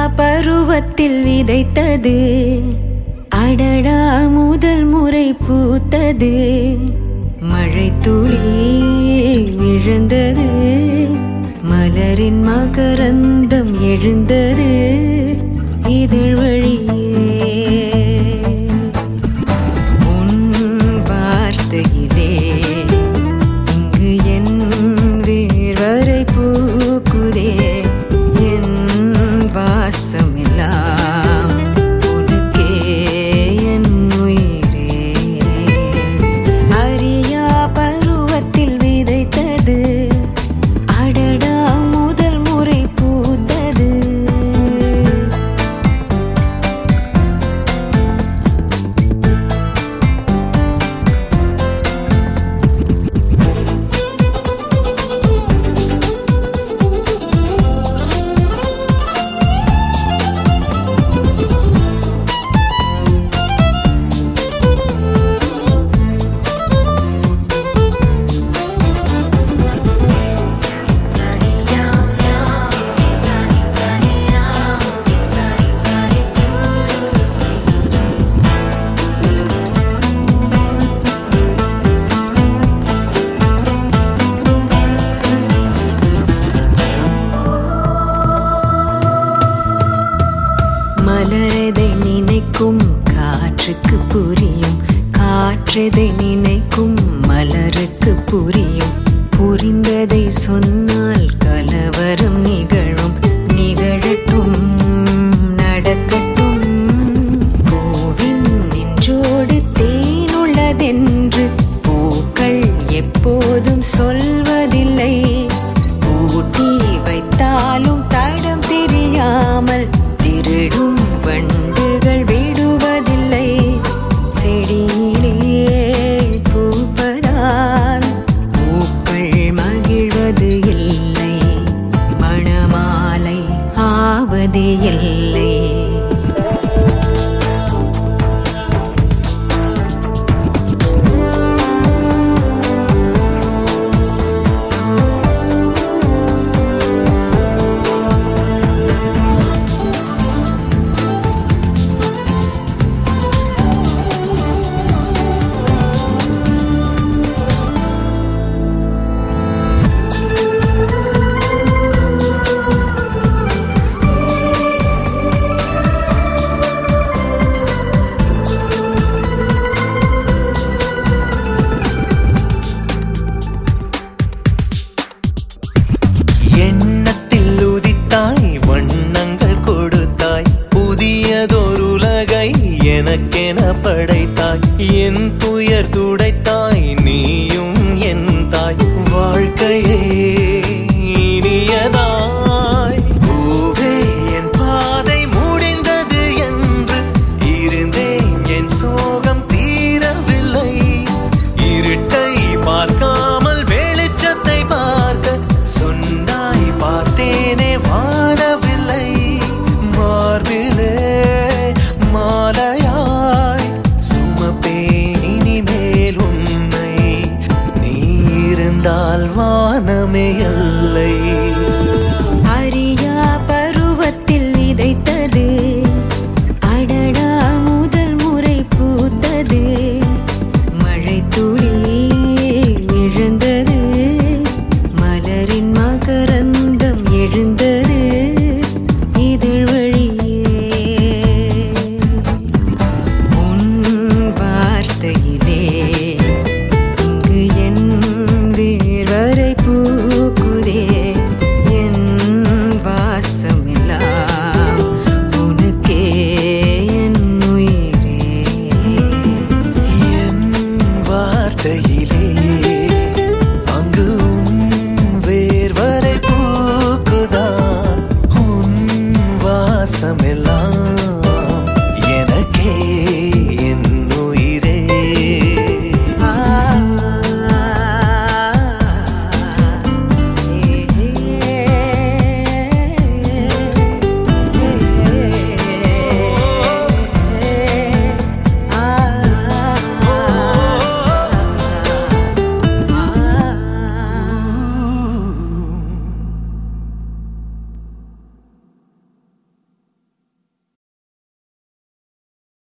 பருவத்தில் விதைத்தது அடடா முதல் முறை பூத்தது மழை துளி விழுந்தது மலரின் மகரந்தம் எழுந்தது இதழ் வழியே உன் வார்த்தையிலே இங்கு என் வேர்வரை பூக்குதே என் வாசமெல்லாம் உனக்கே என் உயிரே அறியா பருவத்தில் விதைத்தது அடடா முதல் முறை பூத்தது மலரதை நினைக்கும் காற்றுக்கு புரியும் காற்றதை நினைக்கும் மலருக்கு புரியும் புரிந்ததை சொன்னால் கலவரம் நிகழும் நிகழட்டும் நடக்கட்டும் பூவின் நெஞ்சோடு தேனுள்ளதென்று பூக்கள் எப்போதும் சொல்வதில்லை பூட்டி வைத்தாலும் தடம் தெரியாமல் திருடும் வண்டுகள் விடுவதில்லை செடியிலே பூப்பதால் பூக்கள் மகிழ்வது இல்லை மணமாலை ஆவதே இல்லை எண்ணத்தில் உதித்தாய் வண்ணங்கள் கொடுத்தாய் புதியதொருலகை எனக்கென படைத்தாய் என் துயர் துடைத்தாய்